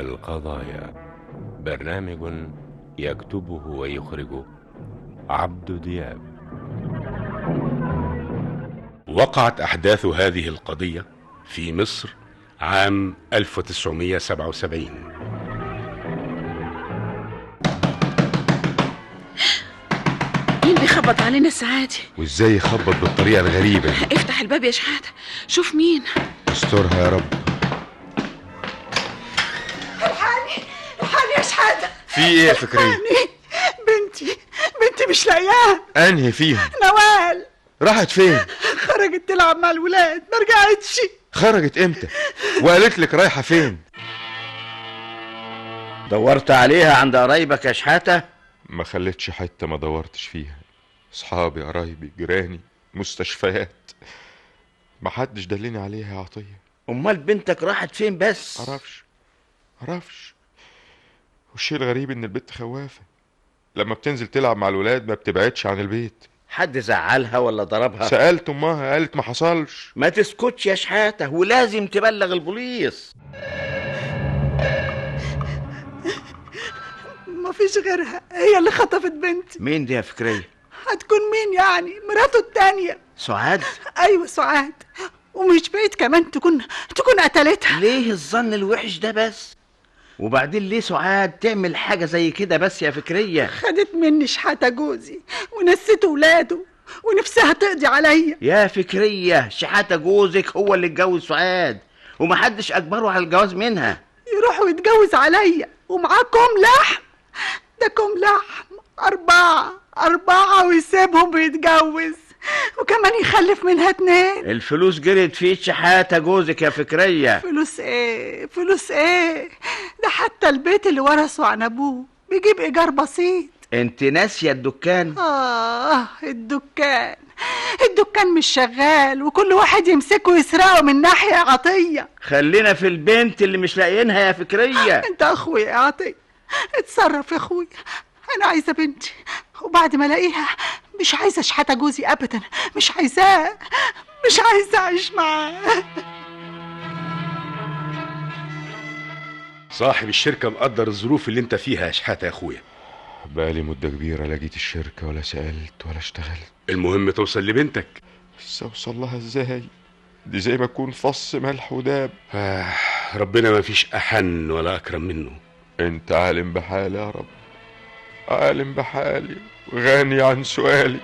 القضايا برنامج يكتبه ويخرجه عبد دياب وقعت أحداث هذه القضية في مصر عام 1977 مين بيخبط علينا الساعة دي وازاي يخبط بالطريقه الغريبه دي افتح الباب يا شحاتة شوف مين استرها يا رب الحقني الحقني يا شحاتة في ايه يا فكريه الحقني بنتي بنتي مش لاقياها انهي فيهم نوال راحت فين خرجت تلعب مع الولاد ما رجعتش خرجت امتى وقالت لك رايحه فين دورت عليها عند قرايبك يا شحاتة ما خليتش حته ما دورتش فيها اصحابي قرايبي جيراني مستشفيات ما حدش دلني عليها يا عطيه امال بنتك راحت فين بس معرفش معرفش والشيء الغريب ان البنت خوافه لما بتنزل تلعب مع الولاد ما بتبعدش عن البيت حد زعلها ولا ضربها سالت امها قالت ما حصلش ما تسكتش يا شحاتة ولازم تبلغ البوليس ما فيش غيرها هي اللي خطفت بنتي مين دي يا فكرية هتكون مين يعني مراته التانية سعاد ايوه سعاد ومش بعيد كمان تكون تكون قتلتها ليه الظن الوحش ده بس وبعدين ليه سعاد تعمل حاجة زي كده بس يا فكرية خدت مني شحاتة جوزي ونسيت ولاده ونفسها تقضي عليا يا فكرية شحاتة جوزك هو اللي اتجوز سعاد ومحدش أجبره على الجواز منها يروح ويتجوز عليا ومعاه كوم لحم ده كوم لحم أربعة أربعة ويسيبهم ويتجوز وكمان يخلف منها اتنين الفلوس جرت في شحاتة جوزك يا فكرية فلوس ايه فلوس ايه ده حتى البيت اللي ورثه عن ابوه بيجيب ايجار بسيط انت ناسية الدكان اه الدكان الدكان مش شغال وكل واحد يمسكه يسرقه من ناحية عطية خلينا في البنت اللي مش لاقيينها يا فكرية انت اخويا يا عطية اتصرف يا اخويا انا عايزة بنتي وبعد ما الاقيها مش عايزة اشحت جوزي ابدا مش عايزاه مش عايزة اعيش معاه صاحب الشركة مقدر الظروف اللي انت فيها يا شحاتة يا اخويا بقالي مدة كبيرة لا جيت الشركة ولا سألت ولا اشتغلت المهم توصل لبنتك بس اوصل لها ازاي دي زي ما اكون فص ملح وداب آه ربنا ما فيش أحن ولا أكرم منه انت عالم بحالي يا رب عالم بحالي وغني عن سؤالي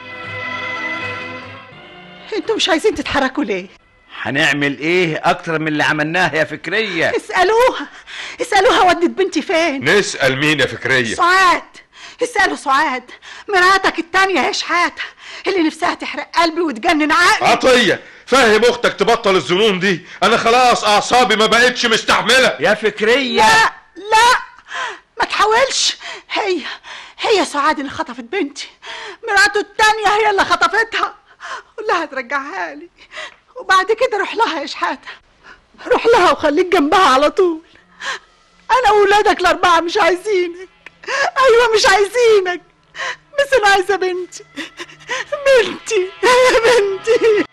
انتوا مش عايزين تتحركوا ليه هنعمل ايه اكتر من اللي عملناه يا فكرية اسألوها اسألوها ودت بنتي فين نسأل مين يا فكرية سعاد اسألوا سعاد مراتك التانية يا شحاتة اللي نفسها تحرق قلبي وتجنن عقلي عطية فاهم اختك تبطل الظنون دي انا خلاص اعصابي ما بقتش مستحملة يا فكرية لا لا ما تحاولش هي هي سعاد اللي خطفت بنتي مراته التانية هي اللي خطفتها قول لها ترجعها لي وبعد كده روح لها يا شحاتة روح لها وخليك جنبها على طول انا واولادك الاربعة مش عايزينك ايوه مش عايزينك بس انا عايزة بنتي بنتي يا بنتي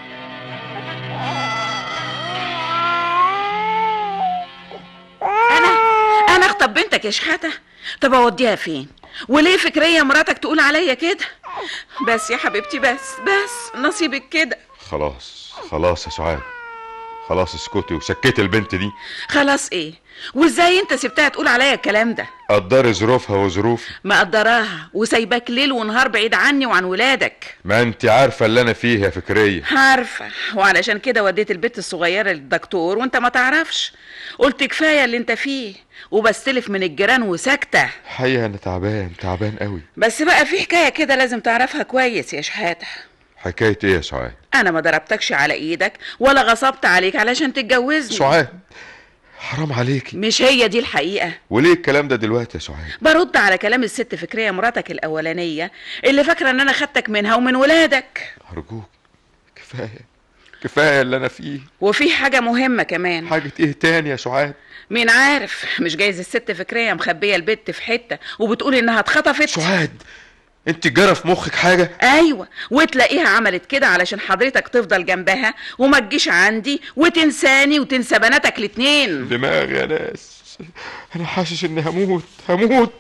انا انا اخطب بنتك يا شحاتة طب اوديها فين وليه فكرية مراتك تقول عليا كده بس يا حبيبتي بس بس نصيبك كده خلاص خلاص يا سعاد خلاص اسكتي وسكتي البنت دي خلاص ايه وازاي انت سبتها تقول عليا الكلام ده قدري ظروفها وظروفي مقدراها وسايباك ليل ونهار بعيد عني وعن ولادك ما انت عارفة اللي انا فيه يا فكرية عارفة وعلشان كده وديت البت الصغيرة للدكتور وانت ما تعرفش قلت كفاية اللي انت فيه وبستلف من الجيران وساكتة حقيقة انا تعبان تعبان قوي بس بقى في حكاية كده لازم تعرفها كويس يا شحاتة حكاية ايه يا سعاد انا ما ضربتكش على ايدك ولا غصبت عليك علشان تتجوزني سعاد حرام عليكي مش هي دي الحقيقة وليه الكلام ده دلوقتي يا سعاد برد على كلام الست فكرية مراتك الأولانية اللي فاكرة إن أنا خدتك منها ومن ولادك ارجوك كفاية كفاية اللي انا فيه وفي حاجة مهمة كمان حاجة ايه تاني يا سعاد مين عارف مش جايز الست فكرية مخبية البت في حتة وبتقول إنها اتخطفت سعاد انت جرى في مخك حاجة ايوه وتلاقيها عملت كده علشان حضرتك تفضل جنبها وما تجيش عندي وتنساني وتنسى بناتك الاتنين دماغ يا ناس انا حاسس اني هموت هموت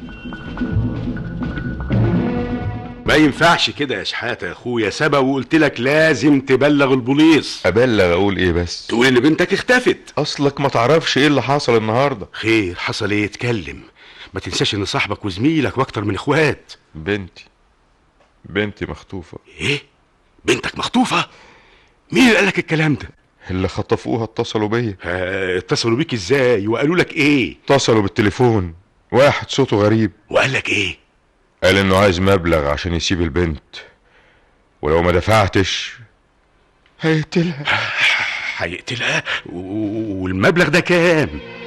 ما ينفعش كده يا شحاته يا اخويا سبق وقلت لك لازم تبلغ البوليس ابلغ اقول ايه بس تقول ان بنتك اختفت اصلك ما تعرفش ايه اللي حصل النهارده خير حصل ايه اتكلم ما تنساش ان صاحبك وزميلك واكتر من اخوات بنتي بنتي مخطوفه ايه بنتك مخطوفه مين اللي قالك الكلام ده اللي خطفوها اتصلوا بيا ها، اتصلوا بيك ازاي وقالوا لك ايه اتصلوا بالتليفون واحد صوته غريب وقال لك ايه قال انه عايز مبلغ عشان يسيب البنت ولو ما دفعتش هيقتلها هيقتلها و- والمبلغ ده كام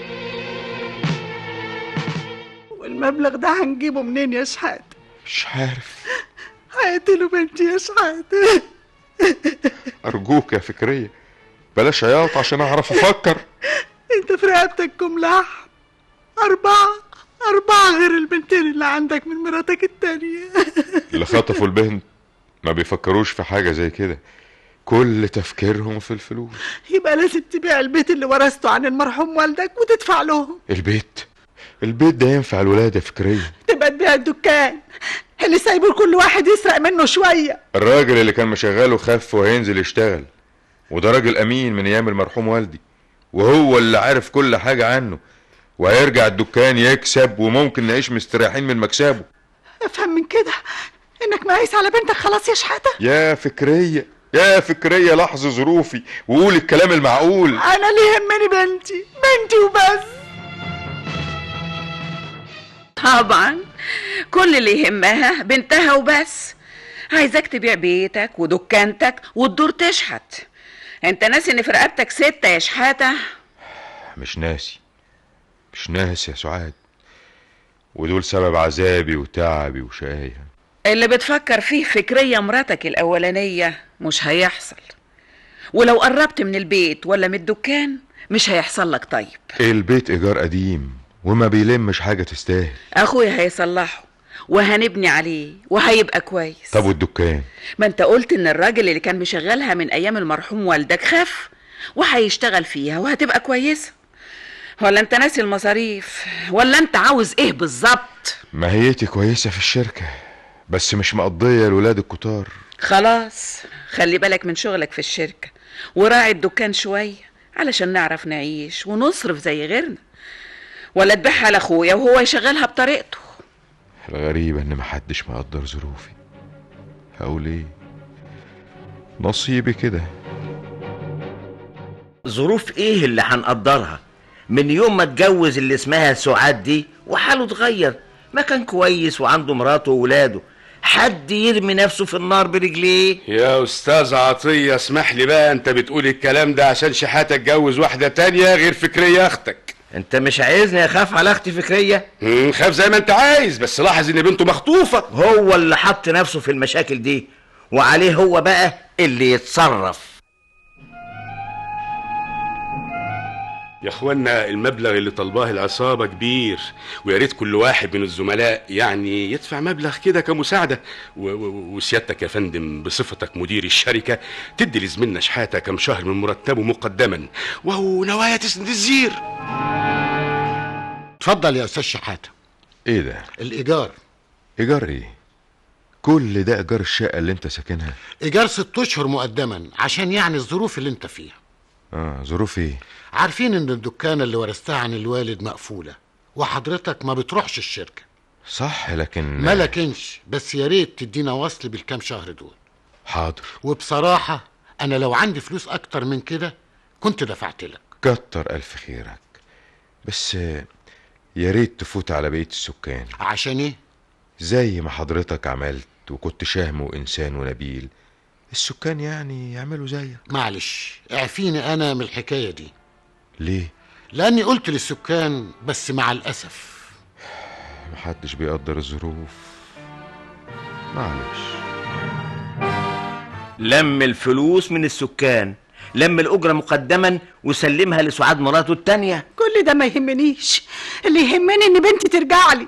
والمبلغ ده هنجيبه منين يا شحات مش عارف هيقتلوا بنتي يا شحات ارجوك يا فكريه بلاش عياط عشان اعرف افكر انت في رقبتك كم لحم أربعة أربعة غير البنتين اللي عندك من مراتك التانية اللي خطفوا البنت ما بيفكروش في حاجه زي كده كل تفكيرهم في الفلوس يبقى لازم تبيع البيت اللي ورثته عن المرحوم والدك وتدفع لهم البيت البيت ده ينفع الولاد يا فكريه تبقى تبيع الدكان اللي سايبه كل واحد يسرق منه شوية الراجل اللي كان مشغله خف وهينزل يشتغل وده راجل امين من ايام المرحوم والدي وهو اللي عارف كل حاجه عنه وهيرجع الدكان يكسب وممكن نعيش مستريحين من مكسبه افهم من كده انك مقايس على بنتك خلاص يا شحاتة يا فكريه يا فكريه لحظه ظروفي وقول الكلام المعقول انا اللي يهمني بنتي بنتي وبس طبعا كل اللي يهمها بنتها وبس عايزاك تبيع بيتك ودكانتك وتدور تشحت انت ناسي ان في رقبتك ستة يا شحاتة مش ناسي مش ناسي يا سعاد ودول سبب عذابي وتعبي وشقايا اللي بتفكر فيه فكرية مراتك الأولانية مش هيحصل ولو قربت من البيت ولا من الدكان مش هيحصل لك طيب البيت ايجار قديم وما بيلمش حاجه تستاهل أخويا هيصلحه وهنبني عليه وهيبقى كويس طب والدكان ما انت قلت ان الراجل اللي كان مشغلها من ايام المرحوم والدك خف وهيشتغل فيها وهتبقى كويسة ولا انت ناسي المصاريف ولا انت عاوز ايه بالظبط ماهيتي كويسه في الشركه بس مش مقضيه الولاد الكتار خلاص خلي بالك من شغلك في الشركة وراعي الدكان شوية علشان نعرف نعيش ونصرف زي غيرنا ولا تبيعها لاخويا وهو يشغلها بطريقته الغريبة إن محدش مقدر ظروفي هقول إيه نصيبي كده ظروف ايه اللي هنقدرها من يوم ما اتجوز اللي اسمها سعاد دي وحاله اتغير ما كان كويس وعنده مراته وولاده حد يرمي نفسه في النار برجليه يا استاذ عطيه اسمح لي بقى انت بتقول الكلام ده عشان شحاته اتجوز واحده تانية غير فكريه اختك انت مش عايزني اخاف على اختي فكريه مم، خاف زي ما انت عايز بس لاحظ ان بنته مخطوفه هو اللي حط نفسه في المشاكل دي وعليه هو بقى اللي يتصرف يا اخوانا المبلغ اللي طلباه العصابه كبير ويا ريت كل واحد من الزملاء يعني يدفع مبلغ كده كمساعده و- و- وسيادتك يا فندم بصفتك مدير الشركه تدي لزميلنا شحاته كم شهر من مرتبه مقدما وهو نوايا تسند الزير اتفضل يا استاذ شحاته إيه ده الايجار إيجار إيه كل ده إيجار الشقة اللي أنت ساكنها ايجار ست اشهر مقدما عشان يعني الظروف اللي انت فيها آه ظروف إيه عارفين ان الدكانه اللي ورثتها عن الوالد مقفوله وحضرتك ما بتروحش الشركه صح لكن ما لكنش بس يا ريت تدينا وصل بالكام شهر دول حاضر وبصراحه انا لو عندي فلوس اكتر من كده كنت دفعت لك كتر ألف خيرك بس آه، يا ريت تفوت على بقية السكان عشان ايه زي ما حضرتك عملت وكنت شهم وإنسان ونبيل السكان يعني يعملوا زيك معلش اعفيني انا من الحكايه دي ليه لاني قلت للسكان بس مع الاسف محدش بيقدر الظروف معلش لم الفلوس من السكان لم الأجرة مقدما وسلمها لسعاد مراته التانية كل ده ما يهمنيش اللي يهمني ان بنتي ترجع لي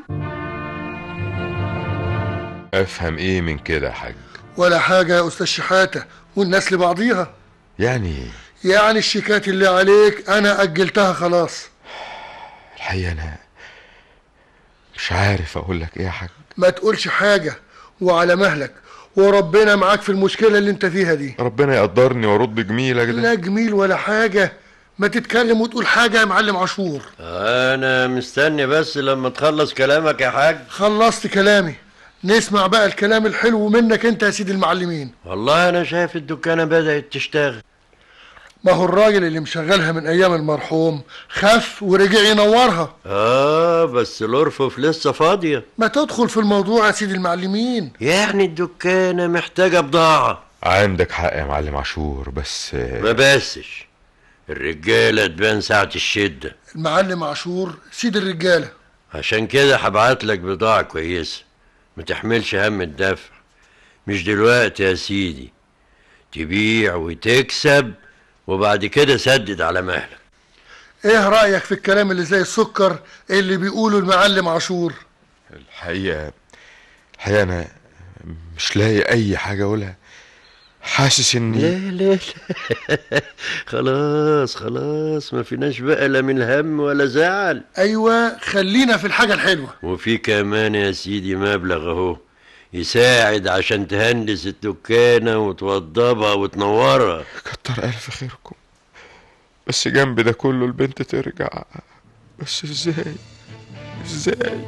أفهم إيه من كده يا حاج ولا حاجة يا أستاذ شحاتة والناس لبعضيها يعني يعني الشيكات اللي عليك أنا أجلتها خلاص الحقيقة أنا مش عارف أقول لك إيه يا حاج ما تقولش حاجة وعلى مهلك وربنا معاك في المشكلة اللي انت فيها دي ربنا يقدرني وارد بجميلك لا ده جميل ولا حاجة ما تتكلم وتقول حاجة يا معلم عاشور انا مستني بس لما تخلص كلامك يا حاج خلصت كلامي نسمع بقى الكلام الحلو منك انت يا سيدي المعلمين والله انا شايف الدكانه بدات تشتغل ما هو الراجل اللي مشغلها من ايام المرحوم خف ورجع ينورها اه بس الارفف لسه فاضيه ما تدخل في الموضوع يا سيدي المعلمين يعني الدكانه محتاجه بضاعه عندك حق يا معلم عاشور بس ما بسش الرجاله تبان ساعه الشده المعلم عاشور سيد الرجالة عشان كده هبعت لك بضاعه كويسه ما تحملش هم الدفع مش دلوقتي يا سيدي تبيع وتكسب وبعد كده سدد على مهلك ايه رأيك في الكلام اللي زي السكر اللي بيقوله المعلم عاشور الحقيقة الحقيقة أنا مش لاقي أي حاجة أقولها حاسس إني لا لا لا خلاص خلاص ما فيناش بقى لا من هم ولا زعل ايوه خلينا في الحاجة الحلوة وفي كمان يا سيدي مبلغ اهو يساعد عشان تهندس الدكانة وتوضبها وتنورها كتر ألف خيركم بس جنب ده كله البنت ترجع بس ازاي ازاي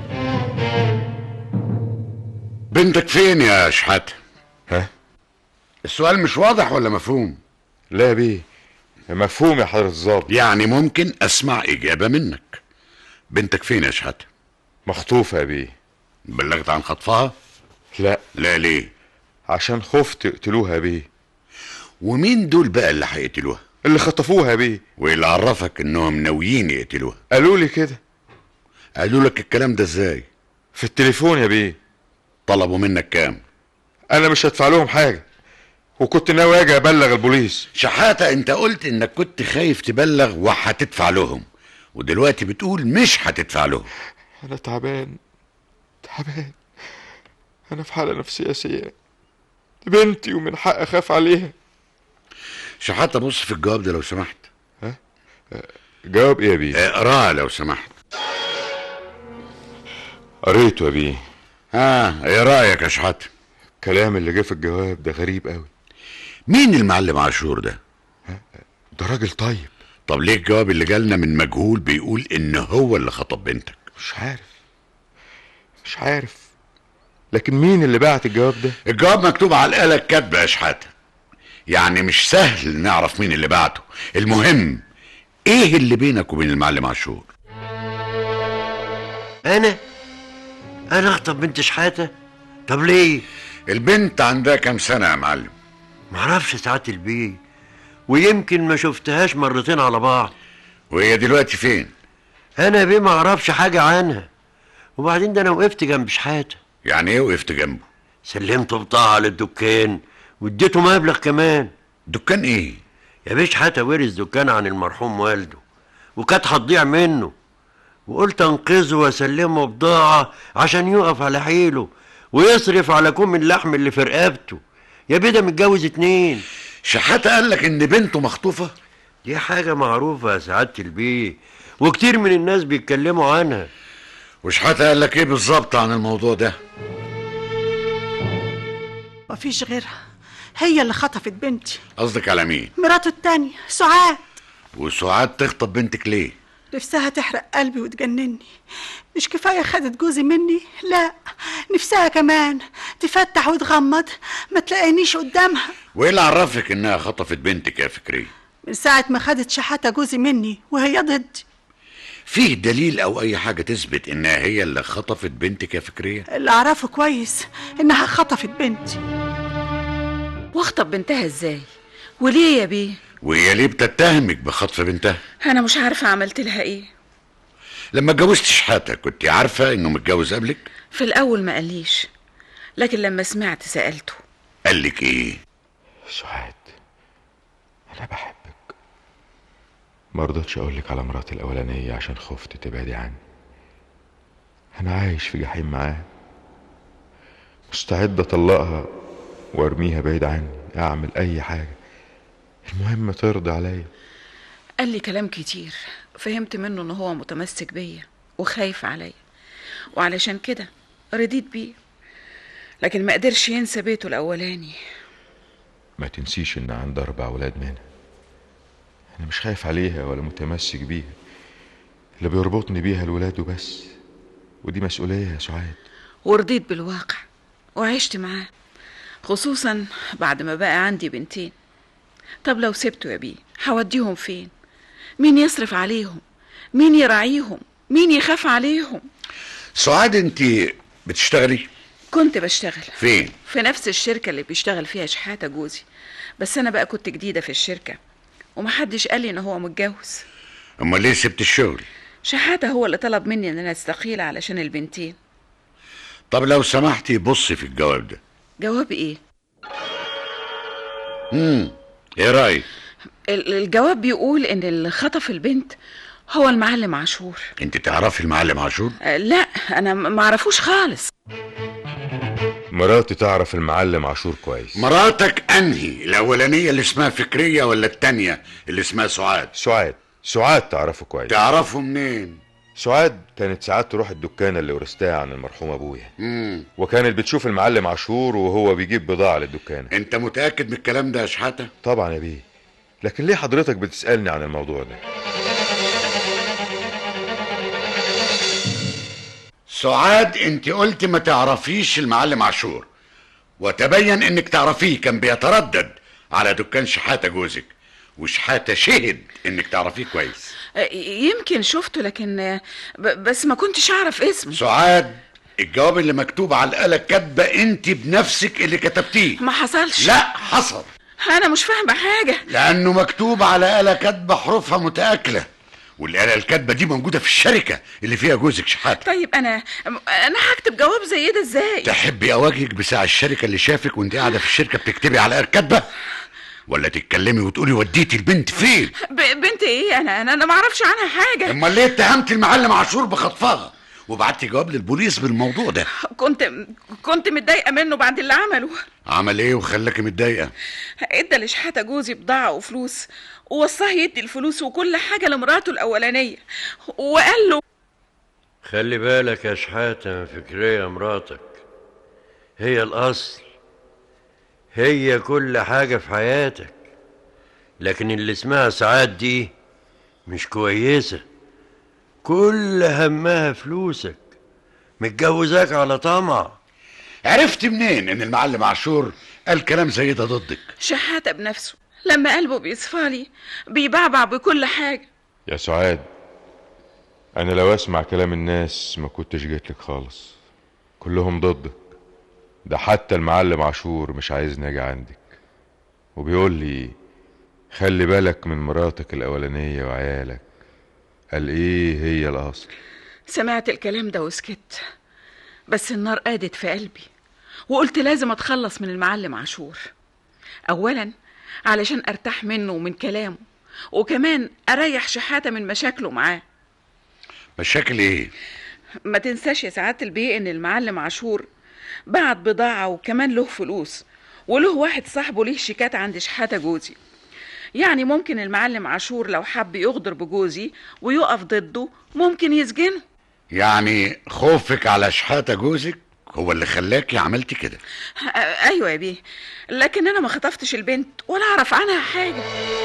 بنتك فين يا شحاتة ها السؤال مش واضح ولا مفهوم لا يا بيه مفهوم يا حضرة الظابط يعني ممكن اسمع اجابة منك بنتك فين يا شحاتة مخطوفة يا بيه بلغت عن خطفها لا لا ليه عشان خفت يقتلوها يا بيه ومين دول بقى اللي هيقتلوها اللي خطفوها يا بيه وايه اللي عرفك انهم ناويين يقتلوها قالوا لي كده قالوا لك الكلام ده ازاي في التليفون يا بيه طلبوا منك كام انا مش هدفع لهم حاجة وكنت ناوي اجي ابلغ البوليس شحاتة انت قلت انك كنت خايف تبلغ وهتدفع لهم ودلوقتي بتقول مش هتدفع لهم انا تعبان تعبان انا في حالة نفسية سيئة دي بنتي ومن حق اخاف عليها شحاتة بص في الجواب ده لو سمحت جواب ايه يا بيه اقراه لو سمحت قريته يا بيه ها ايه رايك يا شحاتة الكلام اللي جه في الجواب ده غريب قوي مين المعلم عاشور ده ده راجل طيب طب ليه الجواب اللي جالنا من مجهول بيقول ان هو اللي خطب بنتك مش عارف مش عارف لكن مين اللي بعت الجواب ده الجواب مكتوب على الآلة الكاتبة يا شحاتة يعني مش سهل نعرف مين اللي بعته المهم ايه اللي بينك وبين المعلم عاشور انا انا اخطب بنت شحاتة طب ليه البنت عندها كام سنة يا معلم معرفش ساعات البيه ويمكن ما شفتهاش مرتين على بعض وهي دلوقتي فين انا بيه ما اعرفش حاجة عنها وبعدين ده انا وقفت جنب شحاتة يعني ايه وقفت جنبه سلمت بضاعة للدكان واديته مبلغ كمان دكان ايه يا بيه شحاتة ورث دكان عن المرحوم والده وكانت هتضيع منه وقلت انقذه واسلمه بضاعة عشان يقف على حيله ويصرف على كوم اللحم اللي في رقبته يا بيه ده متجوز اتنين شحاتة قال لك ان بنته مخطوفة دي حاجة معروفة يا سعادة البيه وكتير من الناس بيتكلموا عنها وشحاتة قال لك ايه بالظبط عن الموضوع ده مفيش غيرها هي اللي خطفت بنتي قصدك على مين مراته التانية سعاد وسعاد تخطب بنتك ليه نفسها تحرق قلبي وتجنني مش كفاية خدت جوزي مني لا نفسها كمان تفتح وتغمض ما تلاقينيش قدامها وايه اللي عرفك انها خطفت بنتك يا فكري من ساعة ما خدت شحاتة جوزي مني وهي ضدي فيه دليل او اي حاجة تثبت انها هي اللي خطفت بنتك يا فكرية اللي أعرفه كويس إنها خطفت بنتي واخطب بنتها ازاي وليه يا بيه وهي ليه بتتهمك بخطف بنتها انا مش عارفه عملت لها ايه لما اتجوزت شحاتة كنت عارفة انه متجوز قبلك في الاول ما قاليش لكن لما سمعت سالته قال لك ايه سعاد انا بحبك ما رضيتش اقولك على مراتي الاولانيه عشان خفت تبعدي عني انا عايش في جحيم معاها مستعد اطلقها وارميها بعيد عني اعمل اي حاجه المهم ترضى عليا قال لي كلام كتير فهمت منه ان هو متمسك بيا وخايف عليا وعلشان كده رضيت بيه لكن ما قدرش ينسى بيته الاولاني ما تنسيش ان عندها اربع ولاد منها انا مش خايف عليها ولا متمسك بيها اللي بيربطني بيها الولاد وبس ودي مسؤولية يا سعاد ورضيت بالواقع وعشت معاه خصوصا بعد ما بقى عندي بنتين طب لو سبته يا بيه هوديهم فين مين يصرف عليهم مين يراعيهم مين يخاف عليهم سعاد انت بتشتغلي كنت بشتغل فين في نفس الشركة اللي بيشتغل فيها شحاتة جوزي بس أنا بقى كنت جديدة في الشركة ومحدش قال لي إن هو متجوز امال ليه سبت الشغل شحاتة هو اللي طلب مني إن أنا أستقيل علشان البنتين طب لو سمحتي بصي في الجواب ده جواب إيه؟ امم ايه رايك ال- الجواب بيقول إن اللي خطف البنت هو المعلم عاشور انت تعرفي المعلم عاشور أه، لا أنا م- معرفوش خالص مراتي تعرف المعلم عاشور كويس مراتك انهي الاولانيه اللي اسمها فكريه ولا التانيه اللي اسمها سعاد سعاد سعاد تعرفه كويس تعرفه منين سعاد كانت ساعات تروح الدكانة اللي ورثتها عن المرحوم ابويا امم وكانت بتشوف المعلم عاشور وهو بيجيب بضاعة للدكانة انت متاكد من الكلام ده يا شحاته طبعا يا بيه لكن ليه حضرتك بتسألني عن الموضوع ده سعاد انت قلت ما تعرفيش المعلم عاشور وتبين انك تعرفيه كان بيتردد على دكان شحاته جوزك وشحاته شهد انك تعرفيه كويس أه، يمكن شفته لكن أه، ب- بس ما كنتش أعرف اسمه سعاد الجواب اللي مكتوب على الآلة كاتبة انت بنفسك اللي كتبتيه ما حصلش لا حصل أنا مش فاهمة حاجة لأنه مكتوب على آلة كاتبة حروفها متآكلة والآلة الكاتبة دي موجودة في الشركة اللي فيها جوزك شحاتة طيب أنا أنا هكتب جواب زي ده إزاي؟ تحبي أواجهك بساع الشركة اللي شافك وانت قاعدة في الشركة بتكتبي على آلة كاتبة ولا تتكلمي وتقولي وديتي البنت فين ب- بنت إيه أنا أنا أنا ما أعرفش عنها حاجة امال ليه اتهمت المعلم عاشور بخطفها وبعتي جواب للبوليس بالموضوع ده كنت كنت متضايقة منه بعد اللي عمله عمل ايه وخلاكي متضايقة ادى لشحاتة جوزي بضاعة وفلوس ووصاه يدي الفلوس وكل حاجة لمراته الأولانية وقال له خلي بالك يا شحاتة من فكرية مراتك هي الأصل هي كل حاجة في حياتك لكن اللي اسمها سعاد دي مش كويسة كل همها فلوسك متجوزاك على طمع عرفت منين ان المعلم عاشور قال كلام زي ده ضدك شحاتة بنفسه لما قلبه بيصفالي بيبعبع بكل حاجة يا سعاد انا لو اسمع كلام الناس ما كنتش جيت لك خالص كلهم ضدك ده حتى المعلم عاشور مش عايزني اجي عندك وبيقول لي خلي بالك من مراتك الاولانيه وعيالك قال ايه هي الاصل سمعت الكلام ده وسكت بس النار قادت في قلبي وقلت لازم اتخلص من المعلم عاشور اولا علشان ارتاح منه ومن كلامه وكمان اريح شحاتة من مشاكله معاه مشاكل ايه ما تنساش يا سعادة البيه ان المعلم عاشور بعت بضاعة وكمان له فلوس وله واحد صاحبه ليه شيكات عند شحاتة جوزي يعني ممكن المعلم عاشور لو حب يغدر بجوزي ويقف ضده ممكن يسجنه يعني خوفك على شحاتة جوزك هو اللي خلاكي عملتي كده آه، ايوه يا بيه لكن انا ما خطفتش البنت ولا اعرف عنها حاجه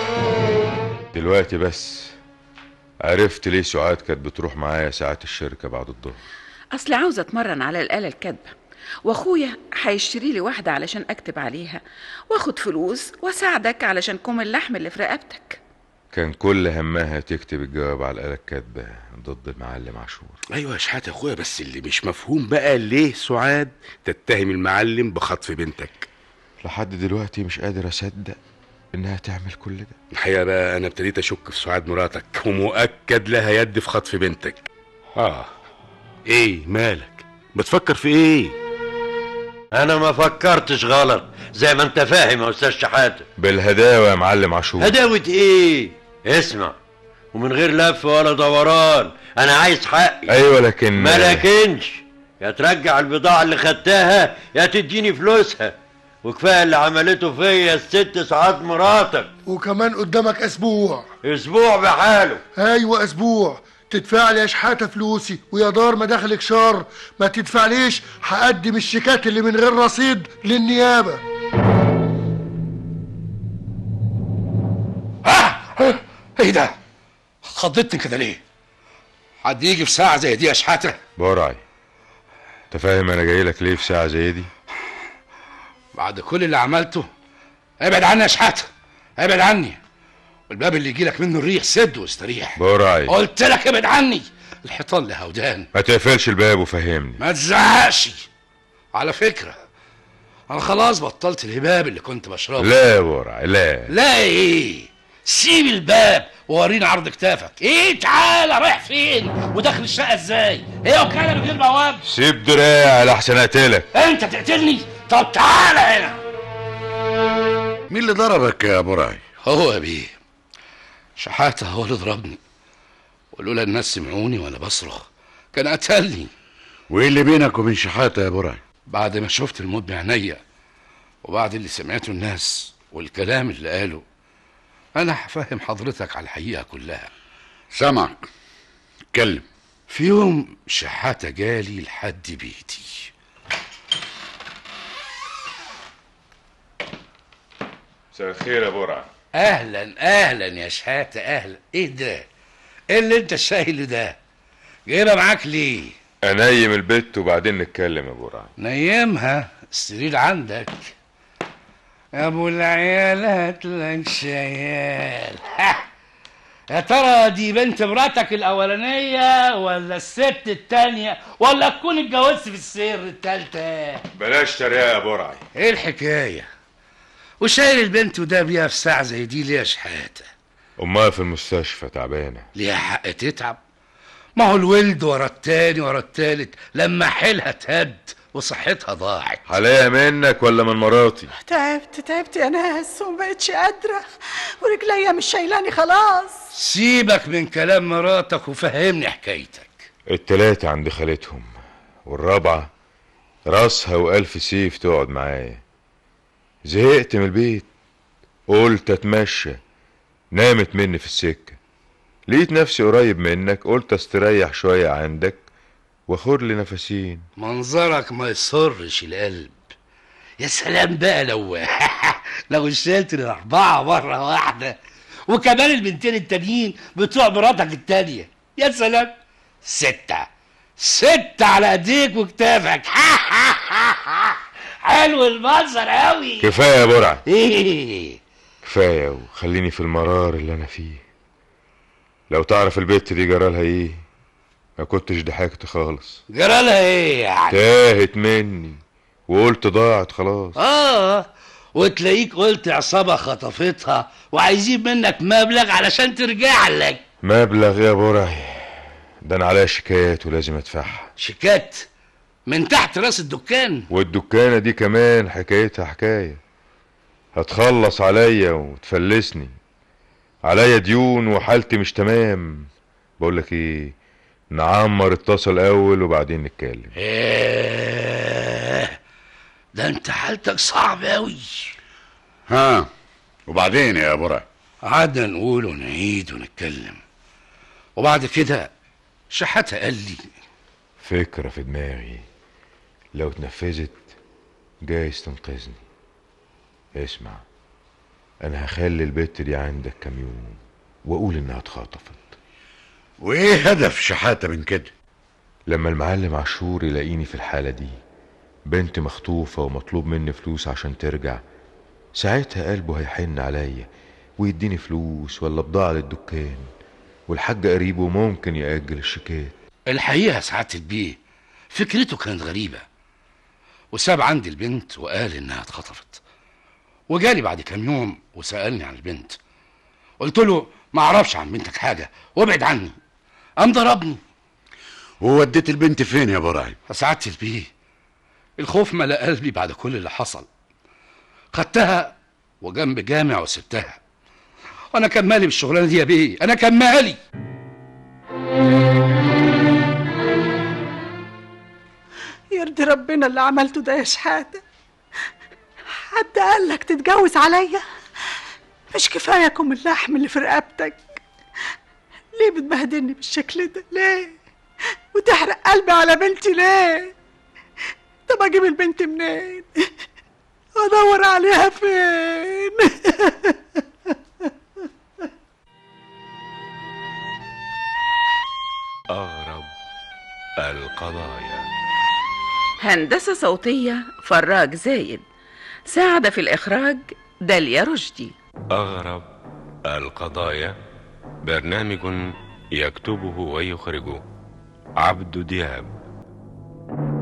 دلوقتي بس عرفت ليه سعاد كانت بتروح معايا ساعات الشركه بعد الظهر اصل عاوزه اتمرن على الاله الكاتبه واخويا هيشتري لي واحده علشان اكتب عليها واخد فلوس واساعدك علشان كوم اللحم اللي في رقبتك كان كل همها تكتب الجواب على الآلة الكاتبة ضد المعلم عاشور ايوه يا شحات يا اخويا بس اللي مش مفهوم بقى ليه سعاد تتهم المعلم بخطف بنتك لحد دلوقتي مش قادر أصدق إنها تعمل كل ده الحقيقه بقى انا ابتديت اشك في سعاد مراتك ومؤكد لها يد في خطف بنتك اه ايه مالك بتفكر في ايه أنا ما فكرتش غلط زي ما أنت فاهم يا أستاذ شحاتة بالهداوة يا معلم عاشور هداوة إيه؟ اسمع ومن غير لف ولا دوران أنا عايز حقي أيوة لكن ما لكنش يا ترجع البضاعة اللي خدتها يا تديني فلوسها وكفايه اللي عملته فيا الست ساعات مراتك وكمان قدامك اسبوع اسبوع بحاله ايوه اسبوع تدفع لي يا شحاته فلوسي ويا دار ما دخلك شر ما تدفعليش هقدم الشيكات اللي من غير رصيد للنيابه ايه ده خضتني كده ليه حد يجي في ساعه زي دي يا شحاته برعي انت فاهم انا جاي لك ليه في ساعه زي دي بعد كل اللي عملته ابعد عني يا شحاته ابعد عني والباب اللي يجي لك منه الريح سد واستريح برعي قلت لك ابعد عني الحيطان لها ودان ما تقفلش الباب وفهمني ما تزعقش على فكره انا خلاص بطلت الهباب اللي كنت بشربه لا يا برعي لا لا ايه سيب الباب ووريني عرض كتافك ايه تعالى رايح فين وداخل الشقه ازاي ايه وكاله من غير بواب سيب دراعي لحسن اقتلك انت تقتلني طب تعالى هنا مين اللي ضربك يا ابو راي هو يا بيه شحاته هو اللي ضربني ولولا الناس سمعوني وانا بصرخ كان قتلني وايه اللي بينك وبين شحاته يا ابو راي بعد ما شفت الموت بعينيا وبعد اللي سمعته الناس والكلام اللي قاله انا هفهم حضرتك على الحقيقه كلها سامعك اتكلم في يوم شحاته جالي لحد بيتي مساء الخير يا برعي اهلا اهلا يا شحاته اهلا ايه ده ايه اللي انت شايله ده جايبها معاك ليه انيم البت وبعدين نتكلم يا برعي نيمها السرير عندك يا ابو العيال هات لك شيال ها. يا ترى دي بنت مراتك الاولانيه ولا الست التانيه ولا تكون اتجوزت في السر التالته بلاش تريقه يا برعي ايه الحكايه وشايل البنت وده بيها في ساعه زي دي ليه يا شحاته امها في المستشفى تعبانه ليها حق تتعب ما هو الولد ورا التاني ورا التالت لما حيلها تهد وصحتها ضاعت عليا منك ولا من مراتي تعبت تعبت يا ناس ومبقتش قادرة ورجليا مش شايلاني خلاص سيبك من كلام مراتك وفهمني حكايتك التلاتة عند خالتهم والرابعة راسها وألف سيف تقعد معايا زهقت من البيت قلت اتمشى نامت مني في السكة لقيت نفسي قريب منك قلت استريح شوية عندك واخد لي نفسين منظرك ما يسرش القلب يا سلام بقى لو لو شلت الأربعة مرة واحدة وكمان البنتين التانيين بتوع مراتك التانية يا سلام ستة ستة على ايديك وكتافك حلو المنظر قوي كفاية يا برعي ايه كفاية وخليني في المرار اللي أنا فيه لو تعرف البت دي جرالها ايه ما كنتش ضحكت خالص جرالها ايه يعني تاهت مني وقلت ضاعت خلاص اه وتلاقيك قلت عصابة خطفتها وعايزين منك مبلغ علشان ترجع لك مبلغ يا برعي ده انا عليا شيكات ولازم ادفعها شيكات من تحت راس الدكان والدكانة دي كمان حكايتها حكاية هتخلص عليا وتفلسني عليا ديون وحالتي مش تمام بقولك ايه نعمر اتصل اول وبعدين نتكلم ايه ده انت حالتك صعب اوي ها وبعدين يا ابو راي قعدنا نقول ونعيد ونتكلم وبعد كده شحاتها قال لي فكرة في دماغي لو اتنفذت جايز تنقذني اسمع انا هخلي البت دي عندك كام يوم واقول انها اتخطفت وايه هدف شحاته من كده لما المعلم عاشور يلاقيني في الحالة دي بنت مخطوفة ومطلوب مني فلوس عشان ترجع ساعتها قلبه هيحن عليا ويديني فلوس ولا بضاعة للدكان والحاج قريبه ممكن يأجل الشيكات الحقيقة سعادة البيه فكرته كانت غريبة وساب عندي البنت وقال إنها اتخطفت وجالي بعد كام يوم وسألني عن البنت قلت له ما أعرفش عن بنتك حاجة وابعد عني قام ضربني ووديت البنت فين يا ابو راي سعادة البيه الخوف ملا قلبي بعد كل اللي حصل خدتها وجنب جامع وسبتها وانا كان مالي بالشغلانه دي يا بيه انا كان مالي يرضي ربنا اللي عملته ده يا شحاتة حد قال لك تتجوز عليا مش كفايه كم اللحم اللي في رقبتك ليه بتبهدلني بالشكل ده ليه وتحرق قلبي على بنتي ليه طب اجيب البنت منين ادور عليها فين أغرب القضايا هندسة صوتية فراج زايد ساعد في الإخراج داليا رشدي أغرب القضايا برنامج يكتبه ويخرجه عبد دياب